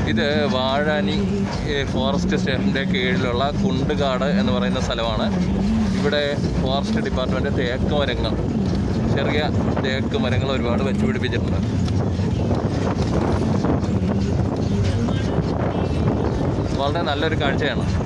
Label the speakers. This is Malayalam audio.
Speaker 1: ഇത് വാഴാനി ഏ, ഫോറസ്റ്റ് സ്റ്റേഷൻ്റെ കീഴിലുള്ള കുണ്ടുകാട് എന്ന് പറയുന്ന സ്ഥലമാണ് ഇവിടെ ഫോറസ്റ്റ് ഡിപ്പാർട്ട്മെൻറ്റ് തേക്ക് മരങ്ങൾ ചെറിയ തേക്ക് മരങ്ങൾ ഒരുപാട് വെച്ച് പിടിപ്പിച്ചിട്ടുണ്ട് വളരെ നല്ലൊരു കാഴ്ചയാണ്